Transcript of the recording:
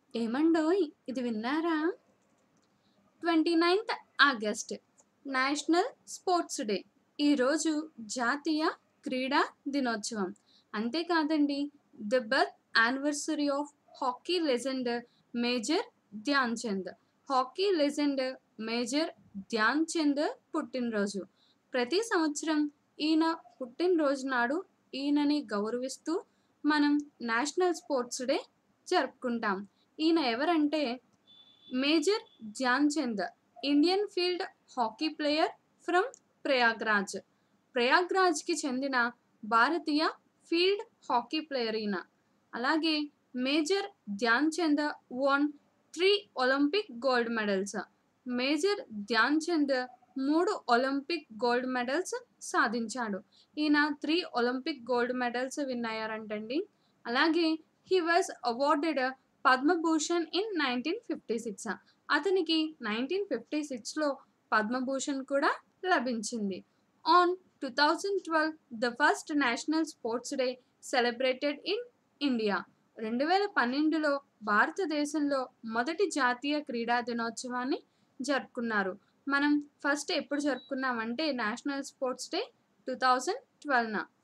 ఏమండోయ్ ఇది విన్నారా twenty ninth August National Sports Day ఈరోజు జాతీయ క్రీడా దినోత్సవం అంతేకాదండి the birth anniversary of hockey legend Major Dhyan Chand hockey legend Major Dhyan Chand పుట్టినరోజు ప్రతి సంవత్సరం ఈయన పుట్టినరోజు నాడు ఈయనని గౌరవిస్తూ మనం నేషనల్ స్పోర్ట్స్ డే జరుపుకుంటాం ఈయన ఎవరంటే Major Dhyan Chand Indian field hockey player from Prayagraj ప్రయాగ్రాజ్కి చెందిన భారతీయ ఫీల్డ్ హాకీ ప్లేయర్ ఈయన అలాగే Major Dhyan Chand one three Olympic gold medals Major Dhyan Chand మూడు ఒలింపిక్ గోల్డ్ మెడల్స్ సాధించాడు ఈయన three Olympic gold medals win అయ్యారంటండి అలాగే he was awarded Padma Bhushan in nineteen fifty six అతనికి నైన్టీన్ ఫిఫ్టీ సిక్స్లో పద్మభూషణ్ కూడా లభించింది on two thousand twelve the first National Sports Day celebrated in India రెండు వేల పన్నెండులో భారతదేశంలో మొదటి జాతీయ క్రీడా దినోత్సవాన్ని జరుపుకున్నారు మనం ఫస్ట్ ఎప్పుడు జరుపుకున్నామంటే National Sports Day two thousand ట్వెల్వ్న